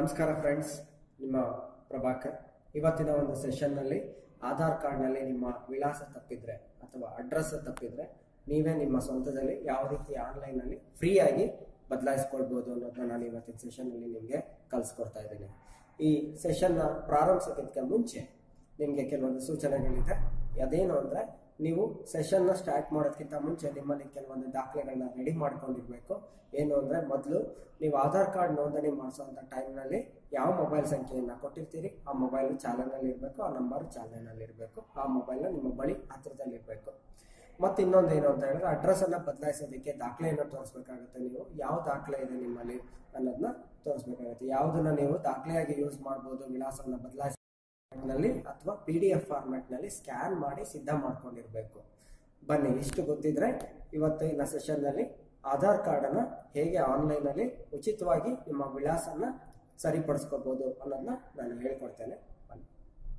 ನಮಸ್ಕಾರ ಫ್ರೆಂಡ್ಸ್ ನಿಮ್ಮ ಪ್ರಭಾಕರ್ ಇವತ್ತಿನ ಒಂದು ಸೆಷನ್ನಲ್ಲಿ ಆಧಾರ್ ಕಾರ್ಡ್ನಲ್ಲಿ ನಿಮ್ಮ ವಿಳಾಸ ತಪ್ಪಿದ್ರೆ ಅಥವಾ ಅಡ್ರೆಸ್ ತಪ್ಪಿದ್ರೆ ನೀವೇ ನಿಮ್ಮ ಸ್ವಂತದಲ್ಲಿ ಯಾವ ರೀತಿ ಆನ್ಲೈನಲ್ಲಿ ಫ್ರೀಯಾಗಿ ಬದಲಾಯಿಸ್ಕೊಳ್ಬೋದು ಅನ್ನೋದನ್ನ ನಾನು ಇವತ್ತಿನ ಸೆಷನ್ನಲ್ಲಿ ನಿಮಗೆ ಕಲಿಸ್ಕೊಡ್ತಾ ಇದ್ದೀನಿ ಈ ಸೆಷನ್ನ ಪ್ರಾರಂಭಿಸೋಕ್ಕಿಂತ ಮುಂಚೆ ನಿಮಗೆ ಕೆಲವೊಂದು ಸೂಚನೆಗಳಿದೆ ಅದೇನು ಅಂದರೆ ನೀವು ಸೆಷನ್ನ ಸ್ಟಾರ್ಟ್ ಮಾಡೋದಕ್ಕಿಂತ ಮುಂಚೆ ನಿಮ್ಮಲ್ಲಿ ಕೆಲವೊಂದು ದಾಖಲೆಗಳನ್ನ ರೆಡಿ ಮಾಡ್ಕೊಂಡಿರ್ಬೇಕು ಏನು ಅಂದರೆ ಮೊದಲು ನೀವು ಆಧಾರ್ ಕಾರ್ಡ್ ನೋಂದಣಿ ಮಾಡಿಸೋಂಥ ಟೈಮ್ನಲ್ಲಿ ಯಾವ ಮೊಬೈಲ್ ಸಂಖ್ಯೆಯನ್ನು ಕೊಟ್ಟಿರ್ತೀರಿ ಆ ಮೊಬೈಲ್ ಚಾಲನಲ್ಲಿ ಇರಬೇಕು ಆ ನಂಬರ್ ಚಾಲನಲ್ಲಿ ಇರಬೇಕು ಆ ಮೊಬೈಲ್ನ ನಿಮ್ಮ ಬಳಿ ಹತ್ತಿರದಲ್ಲಿರಬೇಕು ಮತ್ತು ಇನ್ನೊಂದು ಏನು ಅಂತ ಹೇಳಿದ್ರೆ ಅಡ್ರೆಸ್ಸನ್ನು ಬದಲಾಯಿಸೋದಕ್ಕೆ ದಾಖಲೆಯನ್ನು ತೋರಿಸ್ಬೇಕಾಗುತ್ತೆ ನೀವು ಯಾವ ದಾಖಲೆ ಇದೆ ನಿಮ್ಮಲ್ಲಿ ಅನ್ನೋದನ್ನ ತೋರಿಸ್ಬೇಕಾಗುತ್ತೆ ಯಾವುದನ್ನ ನೀವು ದಾಖಲೆಯಾಗಿ ಯೂಸ್ ಮಾಡ್ಬೋದು ವಿಳಾಸವನ್ನು ಬದಲಾಯಿಸ ನಲ್ಲಿ ಅಥವಾ ಪಿ ಡಿ ಎಫ್ ಫಾರ್ಮ್ಯಾಟ್ನಲ್ಲಿ ಸ್ಕ್ಯಾನ್ ಮಾಡಿ ಸಿದ್ಧ ಮಾಡ್ಕೊಂಡಿರಬೇಕು ಬನ್ನಿ ಇಷ್ಟು ಗೊತ್ತಿದ್ರೆ ಇವತ್ತಿನ ಸೆಷನ್ನಲ್ಲಿ ಆಧಾರ್ ಕಾರ್ಡನ್ನು ಹೇಗೆ ಆನ್ಲೈನಲ್ಲಿ ಉಚಿತವಾಗಿ ನಿಮ್ಮ ವಿಳಾಸನ ಸರಿಪಡಿಸ್ಕೋಬೋದು ಅನ್ನೋದನ್ನ ನಾನು ಹೇಳ್ಕೊಡ್ತೇನೆ ಬನ್ನಿ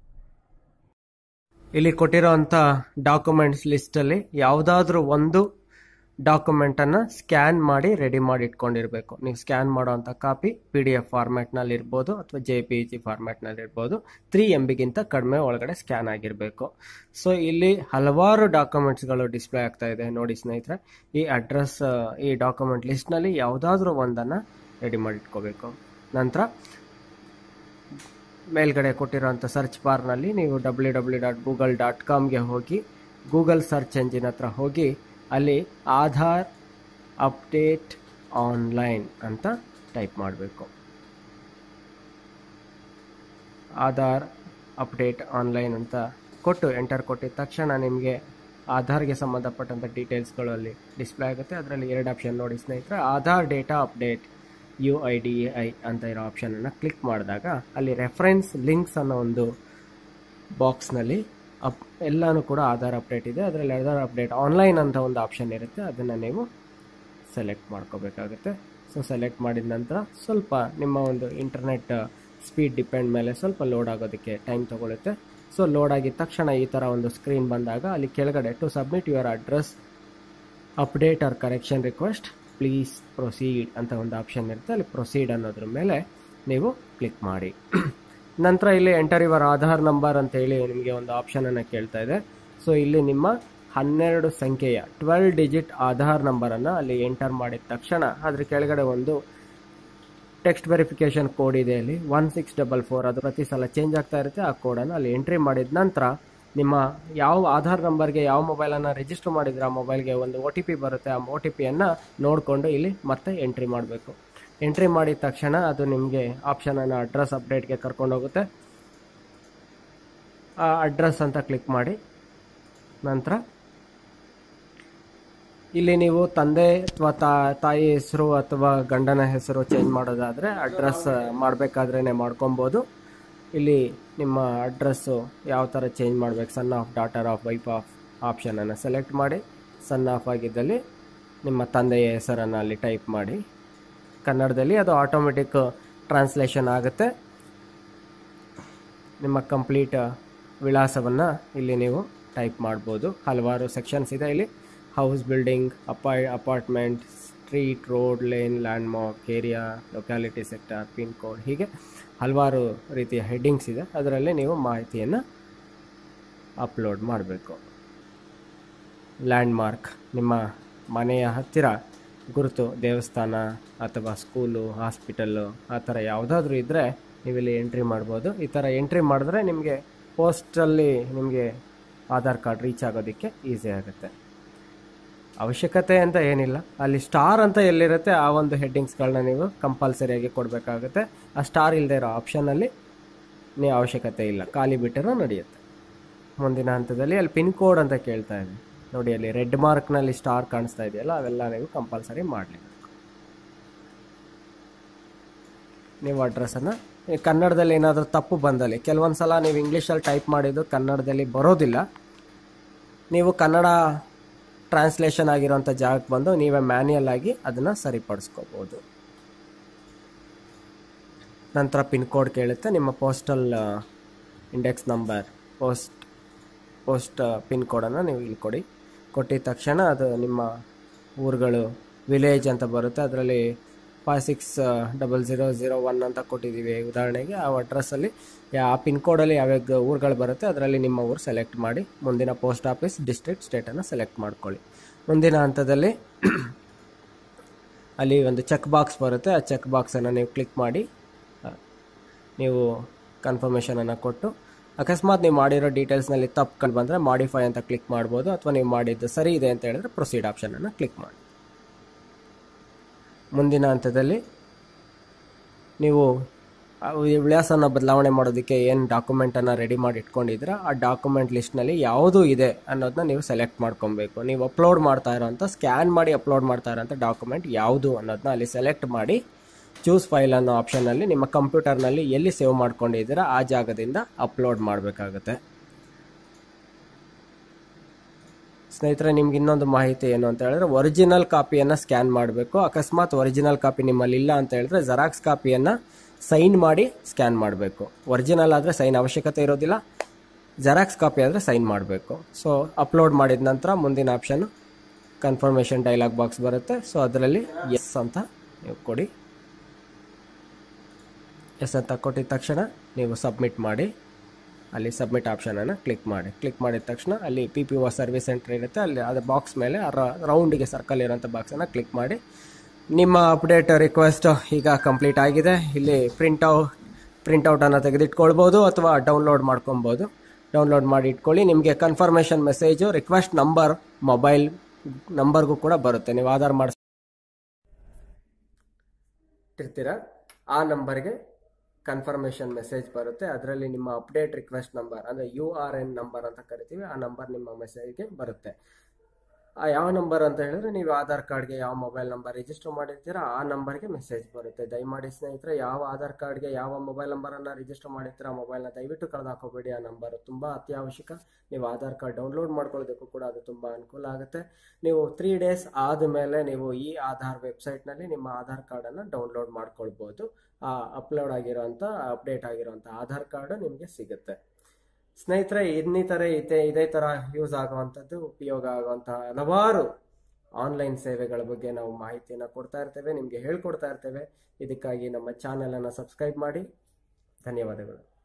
ಇಲ್ಲಿ ಕೊಟ್ಟಿರೋಂಥ ಡಾಕ್ಯುಮೆಂಟ್ಸ್ ಲಿಸ್ಟಲ್ಲಿ ಯಾವುದಾದ್ರೂ ಒಂದು ಡಾಕ್ಯುಮೆಂಟನ್ನು ಸ್ಕ್ಯಾನ್ ಮಾಡಿ ರೆಡಿ ಮಾಡಿ ಇಟ್ಕೊಂಡಿರಬೇಕು ನೀವು ಸ್ಕ್ಯಾನ್ ಮಾಡೋವಂಥ ಕಾಪಿ ಪಿ ಡಿ ಎಫ್ ಫಾರ್ಮ್ಯಾಟ್ನಲ್ಲಿ ಇರ್ಬೋದು ಅಥವಾ ಜೆ ಪಿ ಜಿ ಫಾರ್ಮ್ಯಾಟ್ನಲ್ಲಿ ಇರ್ಬೋದು ತ್ರೀ ಎಮ್ ಬಿಗಿಂತ ಕಡಿಮೆ ಒಳಗಡೆ ಸ್ಕ್ಯಾನ್ ಆಗಿರಬೇಕು ಸೊ ಇಲ್ಲಿ ಹಲವಾರು ಡಾಕ್ಯುಮೆಂಟ್ಸ್ಗಳು ಡಿಸ್ಪ್ಲೇ ಆಗ್ತಾ ಇದೆ ನೋಡಿ ಸ್ನೇಹಿತರೆ ಈ ಅಡ್ರೆಸ್ ಈ ಡಾಕ್ಯುಮೆಂಟ್ ಲಿಸ್ಟ್ನಲ್ಲಿ ಯಾವುದಾದ್ರೂ ಒಂದನ್ನು ರೆಡಿ ಮಾಡಿ ಇಟ್ಕೋಬೇಕು ನಂತರ ಮೇಲ್ಗಡೆ ಕೊಟ್ಟಿರೋಂಥ ಸರ್ಚ್ ಬಾರ್ನಲ್ಲಿ ನೀವು W W dot Google dot ಕಾಮ್ಗೆ ಹೋಗಿ ಗೂಗಲ್ ಸರ್ಚ್ ಎಂಜಿನ್ ಹತ್ರ ಹೋಗಿ ಅಲ್ಲಿ ಆಧಾರ್ ಅಪ್ಡೇಟ್ ಆನ್ಲೈನ್ ಅಂತ ಟೈಪ್ ಮಾಡಬೇಕು ಆಧಾರ್ ಅಪ್ಡೇಟ್ ಆನ್ಲೈನ್ ಅಂತ ಕೊಟ್ಟು ಎಂಟರ್ ಕೊಟ್ಟಿದ ತಕ್ಷಣ ನಿಮಗೆ ಆಧಾರ್ಗೆ ಸಂಬಂಧಪಟ್ಟಂಥ ಡೀಟೇಲ್ಸ್ಗಳು ಅಲ್ಲಿ ಡಿಸ್ಪ್ಲೇ ಆಗುತ್ತೆ ಅದರಲ್ಲಿ ಎರಡು ಆಪ್ಷನ್ ನೋಡಿ ಸ್ನೇಹಿತರೆ Aadhaar data update U I D A I ಅಂತ ಇರೋ ಆಪ್ಷನನ್ನು ಕ್ಲಿಕ್ ಮಾಡಿದಾಗ ಅಲ್ಲಿ ರೆಫರೆನ್ಸ್ ಲಿಂಕ್ಸ್ ಅನ್ನೋ ಒಂದು ಬಾಕ್ಸ್ನಲ್ಲಿ ಅಪ್ ಎಲ್ಲನೂ ಕೂಡ ಆಧಾರ್ ಅಪ್ಡೇಟ್ ಇದೆ ಅದರಲ್ಲಿ ಆಧಾರ್ ಅಪ್ಡೇಟ್ ಆನ್ಲೈನ್ ಅಂತ ಒಂದು ಆಪ್ಷನ್ ಇರುತ್ತೆ ಅದನ್ನು ನೀವು ಸೆಲೆಕ್ಟ್ ಮಾಡ್ಕೋಬೇಕಾಗುತ್ತೆ ಸೊ ಸೆಲೆಕ್ಟ್ ಮಾಡಿದ ನಂತರ ಸ್ವಲ್ಪ ನಿಮ್ಮ ಒಂದು ಇಂಟರ್ನೆಟ್ ಸ್ಪೀಡ್ ಡಿಪೆಂಡ್ ಮೇಲೆ ಸ್ವಲ್ಪ ಲೋಡ್ ಆಗೋದಕ್ಕೆ ಟೈಮ್ ತೊಗೊಳುತ್ತೆ ಸೊ ಲೋಡ್ ಆಗಿದ ತಕ್ಷಣ ಈ ಥರ ಒಂದು ಸ್ಕ್ರೀನ್ ಬಂದಾಗ ಅಲ್ಲಿ ಕೆಳಗಡೆ to submit your address update or correction request please proceed ಅಂತ ಒಂದು ಆಪ್ಷನ್ ಇರುತ್ತೆ ಅಲ್ಲಿ ಪ್ರೊಸೀಡ್ ಅನ್ನೋದ್ರ ಮೇಲೆ ನೀವು ಕ್ಲಿಕ್ ಮಾಡಿ ನಂತರ ಇಲ್ಲಿ ಎಂಟರ್ ಯುವರ್ ಆಧಾರ್ ನಂಬರ್ ಅಂತ ಹೇಳಿ ನಿಮಗೆ ಒಂದು ಆಪ್ಷನನ್ನು ಕೇಳ್ತಾ ಇದೆ ಸೊ ಇಲ್ಲಿ ನಿಮ್ಮ ಹನ್ನೆರಡು ಸಂಖ್ಯೆಯ ಟ್ವೆಲ್ ಡಿಜಿಟ್ ಆಧಾರ್ ನಂಬರನ್ನು ಅಲ್ಲಿ ಎಂಟರ್ ಮಾಡಿದ ತಕ್ಷಣ ಅದ್ರ ಕೆಳಗಡೆ ಒಂದು ಟೆಕ್ಸ್ಟ್ ವೆರಿಫಿಕೇಶನ್ ಕೋಡ್ ಇದೆ ಅಲ್ಲಿ ಒನ್ ಸಿಕ್ಸ್ ಡಬಲ್ ಫೋರ್ ಅದು ಪ್ರತಿ ಸಲ ಚೇಂಜ್ ಆಗ್ತಾ ಇರುತ್ತೆ ಆ ಕೋಡನ್ನು ಅಲ್ಲಿ ಎಂಟ್ರಿ ಮಾಡಿದ ನಂತರ ನಿಮ್ಮ ಯಾವ ಆಧಾರ್ ನಂಬರ್ಗೆ ಯಾವ ಮೊಬೈಲನ್ನು ರಿಜಿಸ್ಟರ್ ಮಾಡಿದ್ರೆ ಆ ಮೊಬೈಲ್ಗೆ ಒಂದು ಒ ಟಿ ಪಿ ಬರುತ್ತೆ ಆ ಒ ಟಿ ಪಿಯನ್ನು ನೋಡಿಕೊಂಡು ಇಲ್ಲಿ ಮತ್ತೆ ಎಂಟ್ರಿ ಮಾಡಬೇಕು ಎಂಟ್ರಿ ಮಾಡಿದ ತಕ್ಷಣ ಅದು ನಿಮಗೆ ಆಪ್ಷನನ್ನು ಅಡ್ರೆಸ್ ಅಪ್ಡೇಟ್ಗೆ ಕರ್ಕೊಂಡೋಗುತ್ತೆ ಆ ಅಡ್ರೆಸ್ ಅಂತ ಕ್ಲಿಕ್ ಮಾಡಿ ನಂತರ ಇಲ್ಲಿ ನೀವು ತಂದೆ ಅಥವಾ ತಾಯಿ ಹೆಸರು ಅಥವಾ ಗಂಡನ ಹೆಸರು ಚೇಂಜ್ ಮಾಡೋದಾದರೆ ಅಡ್ರೆಸ್ ಮಾಡಬೇಕಾದ್ರೇ ಮಾಡ್ಕೊಬೋದು ಇಲ್ಲಿ ನಿಮ್ಮ ಅಡ್ರೆಸ್ಸು ಯಾವ ಥರ ಚೇಂಜ್ ಮಾಡಬೇಕು son of daughter of wife of ಆಪ್ಷನನ್ನು ಸೆಲೆಕ್ಟ್ ಮಾಡಿ ಸನ್ ಆಫ್ ಆಗಿದ್ದಲ್ಲಿ ನಿಮ್ಮ ತಂದೆಯ ಹೆಸರನ್ನು ಅಲ್ಲಿ ಟೈಪ್ ಮಾಡಿ ಕನ್ನಡದಲ್ಲಿ ಅದು ಆಟೋಮೆಟಿಕ್ ಟ್ರಾನ್ಸ್ಲೇಷನ್ ಆಗುತ್ತೆ ನಿಮ್ಮ ಕಂಪ್ಲೀಟ್ ವಿಳಾಸವನ್ನು ಇಲ್ಲಿ ನೀವು ಟೈಪ್ ಮಾಡ್ಬೋದು ಹಲವಾರು ಸೆಕ್ಷನ್ಸ್ ಇದೆ ಇಲ್ಲಿ ಹೌಸ್ ಬಿಲ್ಡಿಂಗ್ ಅಪಾಯ್ apartment street road lane landmark area locality sector pin code ಹೀಗೆ ಹಲವಾರು ರೀತಿಯ ಹೆಡ್ಡಿಂಗ್ಸ್ ಇದೆ ಅದರಲ್ಲಿ ನೀವು ಮಾಹಿತಿಯನ್ನು ಅಪ್ಲೋಡ್ ಮಾಡಬೇಕು ಲ್ಯಾಂಡ್ಮಾರ್ಕ್ ನಿಮ್ಮ ಮನೆಯ ಹತ್ತಿರ ಗುರುತು ದೇವಸ್ಥಾನ ಅಥವಾ ಸ್ಕೂಲು ಹಾಸ್ಪಿಟಲ್ಲು ಆ ಥರ ಯಾವುದಾದ್ರೂ ಇದ್ದರೆ ನೀವಿಲ್ಲಿ ಎಂಟ್ರಿ ಮಾಡ್ಬೋದು ಈ ಥರ ಎಂಟ್ರಿ ಮಾಡಿದ್ರೆ ನಿಮಗೆ ಪೋಸ್ಟಲ್ಲಿ ನಿಮಗೆ ಆಧಾರ್ ಕಾರ್ಡ್ ರೀಚ್ ಆಗೋದಕ್ಕೆ ಈಸಿ ಆಗುತ್ತೆ ಅವಶ್ಯಕತೆ ಅಂತ ಏನಿಲ್ಲ ಅಲ್ಲಿ ಸ್ಟಾರ್ ಅಂತ ಎಲ್ಲಿರುತ್ತೆ ಆ ಒಂದು ಹೆಡ್ಡಿಂಗ್ಸ್ಗಳನ್ನ ನೀವು ಕಂಪಲ್ಸರಿಯಾಗಿ ಕೊಡಬೇಕಾಗುತ್ತೆ ಆ ಸ್ಟಾರ್ ಇಲ್ಲದೆ ಇರೋ ಆಪ್ಷನಲ್ಲಿ ನೀವು ಅವಶ್ಯಕತೆ ಇಲ್ಲ ಖಾಲಿ ಬಿಟ್ಟರೂ ನಡೆಯುತ್ತೆ ಮುಂದಿನ ಹಂತದಲ್ಲಿ ಅಲ್ಲಿ ಪಿನ್ ಕೋಡ್ ಅಂತ ಕೇಳ್ತಾ ಇದೆ ನೋಡಿ ಅಲ್ಲಿ ರೆಡ್ ಮಾರ್ಕ್ನಲ್ಲಿ ಸ್ಟಾರ್ ಕಾಣಿಸ್ತಾ ಇದೆಯಲ್ಲ ಅವೆಲ್ಲ ನೀವು ಕಂಪಲ್ಸರಿ ಮಾಡಲೇಬೇಕು ನೀವು ಅಡ್ರೆಸ್ಸನ್ನು ಕನ್ನಡದಲ್ಲಿ ಏನಾದರೂ ತಪ್ಪು ಬಂದಲ್ಲಿ ಕೆಲವೊಂದು ಸಲ ನೀವು ಇಂಗ್ಲೀಷಲ್ಲಿ ಟೈಪ್ ಮಾಡಿದ್ದು ಕನ್ನಡದಲ್ಲಿ ಬರೋದಿಲ್ಲ ನೀವು ಕನ್ನಡ ಟ್ರಾನ್ಸ್ಲೇಷನ್ ಆಗಿರೋಂಥ ಜಾಗಕ್ಕೆ ಬಂದು ನೀವೇ ಮ್ಯಾನ್ಯಲ್ ಆಗಿ ಅದನ್ನು ಸರಿಪಡಿಸ್ಕೋಬೋದು ನಂತರ ಪಿನ್ ಕೋಡ್ ಕೇಳುತ್ತೆ ನಿಮ್ಮ postal index number post post pin ಕೋಡನ್ನು ನೀವು ಇಲ್ಲಿ ಕೊಡಿ ಕೊಟ್ಟಿದ ತಕ್ಷಣ ಅದು ನಿಮ್ಮ ಊರುಗಳು ವಿಲೇಜ್ ಅಂತ ಬರುತ್ತೆ ಅದರಲ್ಲಿ five six double zero zero one ಅಂತ ಕೊಟ್ಟಿದ್ದೀವಿ ಉದಾಹರಣೆಗೆ ಆ ಅಡ್ರೆಸ್ಸಲ್ಲಿ ಆ ಪಿನ್ ಕೋಡಲ್ಲಿ ಯಾವ್ಯಾವ ಊರುಗಳು ಬರುತ್ತೆ ಅದರಲ್ಲಿ ನಿಮ್ಮ ಊರು ಸೆಲೆಕ್ಟ್ ಮಾಡಿ ಮುಂದಿನ ಪೋಸ್ಟ್ ಆಫೀಸ್ ಡಿಸ್ಟ್ರಿಕ್ಟ್ ಸ್ಟೇಟನ್ನು ಸೆಲೆಕ್ಟ್ ಮಾಡ್ಕೊಳ್ಳಿ ಮುಂದಿನ ಹಂತದಲ್ಲಿ ಅಲ್ಲಿ ಒಂದು ಚೆಕ್ ಬಾಕ್ಸ್ ಬರುತ್ತೆ ಆ ಚೆಕ್ ಬಾಕ್ಸನ್ನು ನೀವು ಕ್ಲಿಕ್ ಮಾಡಿ ಆ, ನೀವು ಕನ್ಫರ್ಮೇಷನನ್ನು ಕೊಟ್ಟು ಅಕಸ್ಮಾತ್ ನೀವು ಮಾಡಿರೋ ಡೀಟೇಲ್ಸ್ನಲ್ಲಿ ತಪ್ಪು ಕಂಡು ಬಂದರೆ ಮಾಡಿಫೈ ಅಂತ ಕ್ಲಿಕ್ ಮಾಡ್ಬೋದು ಅಥವಾ ನೀವು ಮಾಡಿದ್ದು ಸರಿ ಇದೆ ಅಂತ ಹೇಳಿದ್ರೆ ಪ್ರೊಸೀಡ್ ಆಪ್ಷನನ್ನು ಕ್ಲಿಕ್ ಮಾಡಿ ಮುಂದಿನ ಹಂತದಲ್ಲಿ ನೀವು ಆ ಈ ವಿಳಾಸನ ಬದಲಾವಣೆ ಮಾಡೋದಕ್ಕೆ ಏನು ಡಾಕ್ಯುಮೆಂಟನ್ನು ರೆಡಿ ಮಾಡಿ ಇಟ್ಕೊಂಡಿದ್ರೆ ಆ ಡಾಕ್ಯುಮೆಂಟ್ ಲಿಸ್ಟ್ನಲ್ಲಿ ಯಾವುದು ಇದೆ ಅನ್ನೋದನ್ನ ನೀವು ಸೆಲೆಕ್ಟ್ ಮಾಡ್ಕೊಬೇಕು ನೀವು ಅಪ್ಲೋಡ್ ಮಾಡ್ತಾ ಇರೋಂಥ ಸ್ಕ್ಯಾನ್ ಮಾಡಿ ಅಪ್ಲೋಡ್ ಮಾಡ್ತಾ ಇರೋಂಥ ಡಾಕ್ಯುಮೆಂಟ್ ಯಾವುದು ಅನ್ನೋದನ್ನ ಅಲ್ಲಿ ಸೆಲೆಕ್ಟ್ ಮಾಡಿ ಚೂಸ್ ಫೈಲ್ ಅನ್ನೋ ಆಪ್ಷನಲ್ಲಿ ನಿಮ್ಮ ಕಂಪ್ಯೂಟರ್ನಲ್ಲಿ ಎಲ್ಲಿ ಸೇವ್ ಮಾಡ್ಕೊಂಡಿದ್ದೀರಾ ಆ ಜಾಗದಿಂದ ಅಪ್ಲೋಡ್ ಮಾಡಬೇಕಾಗುತ್ತೆ ಸ್ನೇಹಿತರೆ ನಿಮ್ಗೆ ಇನ್ನೊಂದು ಮಾಹಿತಿ ಏನು ಅಂತ ಹೇಳಿದ್ರೆ ಒರಿಜಿನಲ್ ಕಾಪಿಯನ್ನು ಸ್ಕ್ಯಾನ್ ಮಾಡಬೇಕು ಅಕಸ್ಮಾತ್ ಒರಿಜಿನಲ್ ಕಾಪಿ ನಿಮ್ಮಲ್ಲಿ ಇಲ್ಲ ಅಂತ ಹೇಳಿದ್ರೆ ಜೆರಾಕ್ಸ್ ಕಾಪಿಯನ್ನು ಸೈನ್ ಮಾಡಿ ಸ್ಕ್ಯಾನ್ ಮಾಡಬೇಕು ಒರಿಜಿನಲ್ ಆದರೆ ಸೈನ್ ಅವಶ್ಯಕತೆ ಇರೋದಿಲ್ಲ ಜೆರಾಕ್ಸ್ ಕಾಪಿ ಆದರೆ ಸೈನ್ ಮಾಡಬೇಕು ಸೊ ಅಪ್ಲೋಡ್ ಮಾಡಿದ ನಂತರ ಮುಂದಿನ ಆಪ್ಷನ್ ಕನ್ಫರ್ಮೇಷನ್ ಡೈಲಾಗ್ ಬಾಕ್ಸ್ ಬರುತ್ತೆ ಸೊ ಅದರಲ್ಲಿ ಎಸ್ ಅಂತ ನೀವು ಕೊಡಿ ಎಸ್ ಅಂತ ಕೊಟ್ಟಿದ ತಕ್ಷಣ ನೀವು ಸಬ್ಮಿಟ್ ಮಾಡಿ ಅಲ್ಲಿ ಸಬ್ಮಿಟ್ ಆಪ್ಷನನ್ನು ಕ್ಲಿಕ್ ಮಾಡಿ ಕ್ಲಿಕ್ ಮಾಡಿದ ತಕ್ಷಣ ಅಲ್ಲಿ P P O service centre ಇರುತ್ತೆ ಅಲ್ಲಿ ಅದು ಬಾಕ್ಸ್ ಮೇಲೆ ರೌಂಡಿಗೆ ಸರ್ಕಲ್ ಇರೋಂಥ ಬಾಕ್ಸನ್ನು ಕ್ಲಿಕ್ ಮಾಡಿ ನಿಮ್ಮ ಅಪ್ಡೇಟ್ ರಿಕ್ವೆಸ್ಟ್ ಈಗ ಕಂಪ್ಲೀಟ್ ಆಗಿದೆ ಇಲ್ಲಿ ಪ್ರಿಂಟ್ ಔ ಪ್ರಿಂಟೌಟನ್ನು ತೆಗೆದಿಟ್ಕೊಳ್ಬೋದು ಅಥವಾ ಡೌನ್ಲೋಡ್ ಮಾಡ್ಕೊಬೋದು ಡೌನ್ಲೋಡ್ ಮಾಡಿ ಇಟ್ಕೊಳ್ಳಿ ನಿಮಗೆ confirmation message request number mobile ನಂಬರ್ಗೂ ಕೂಡ ಬರುತ್ತೆ ನೀವು ಆಧಾರ್ ಮಾಡಿರ್ತೀರ ಆ ನಂಬರ್ಗೆ ಕನ್ಫರ್ಮೇಷನ್ ಮೆಸೇಜ್ ಬರುತ್ತೆ ಅದರಲ್ಲಿ ನಿಮ್ಮ ಅಪ್ಡೇಟ್ ರಿಕ್ವೆಸ್ಟ್ ನಂಬರ್ ಅಂದರೆ ಯು ಆರ್ ಎನ್ ನಂಬರ್ ಅಂತ ಕರಿತೀವಿ ಆ ನಂಬರ್ ನಿಮ್ಮ ಮೆಸೇಜ್ಗೆ ಬರುತ್ತೆ ಆ ಯಾವ ನಂಬರ್ ಅಂತ ಹೇಳಿದ್ರೆ ನೀವು ಆಧಾರ್ ಕಾರ್ಡ್ಗೆ ಯಾವ ಮೊಬೈಲ್ ನಂಬರ್ ರಿಜಿಸ್ಟರ್ ಮಾಡಿರ್ತೀರಾ ಆ ನಂಬರ್ಗೆ ಮೆಸೇಜ್ ಬರುತ್ತೆ ದಯಮಾಡಿ ಸ್ನೇಹಿತರೆ ಯಾವ ಆಧಾರ್ ಕಾರ್ಡ್ಗೆ ಯಾವ ಮೊಬೈಲ್ ನಂಬರನ್ನು ರಿಜಿಸ್ಟರ್ ಮಾಡಿರ್ತೀರ ಆ ಮೊಬೈಲ್ನ ದಯವಿಟ್ಟು ಕಳೆದು ಹಾಕೋಬೇಡಿ ಆ ನಂಬರ್ ತುಂಬ ಅತ್ಯವಶ್ಯಕ ನೀವು ಆಧಾರ್ ಕಾರ್ಡ್ ಡೌನ್ಲೋಡ್ ಮಾಡ್ಕೊಳ್ಳೋದಕ್ಕೂ ಕೂಡ ಅದು ತುಂಬ ಅನುಕೂಲ ಆಗುತ್ತೆ ನೀವು ತ್ರೀ ಡೇಸ್ ಆದಮೇಲೆ ನೀವು ಈ ಆಧಾರ್ ವೆಬ್ಸೈಟ್ನಲ್ಲಿ ನಿಮ್ಮ ಆಧಾರ್ ಕಾರ್ಡನ್ನು ಡೌನ್ಲೋಡ್ ಮಾಡ್ಕೊಳ್ಬೋದು ಆ ಅಪ್ಲೋಡ್ ಆಗಿರೋಂಥ ಅಪ್ಡೇಟ್ ಆಗಿರೋಂಥ ಆಧಾರ್ ಕಾರ್ಡ್ ನಿಮಗೆ ಸಿಗುತ್ತೆ ಸ್ನೇಹಿತರೆ ಇನ್ನಿತರ ಇದೇ ಇದೇ ಥರ ಯೂಸ್ ಆಗುವಂಥದ್ದು ಉಪಯೋಗ ಆಗುವಂತಹ ಹಲವಾರು ಆನ್ಲೈನ್ ಸೇವೆಗಳ ಬಗ್ಗೆ ನಾವು ಮಾಹಿತಿಯನ್ನು ಕೊಡ್ತಾ ಇರ್ತೇವೆ ನಿಮಗೆ ಹೇಳ್ಕೊಡ್ತಾ ಇರ್ತೇವೆ ಇದಕ್ಕಾಗಿ ನಮ್ಮ ಚಾನಲನ್ನು ಸಬ್ಸ್ಕ್ರೈಬ್ ಮಾಡಿ ಧನ್ಯವಾದಗಳು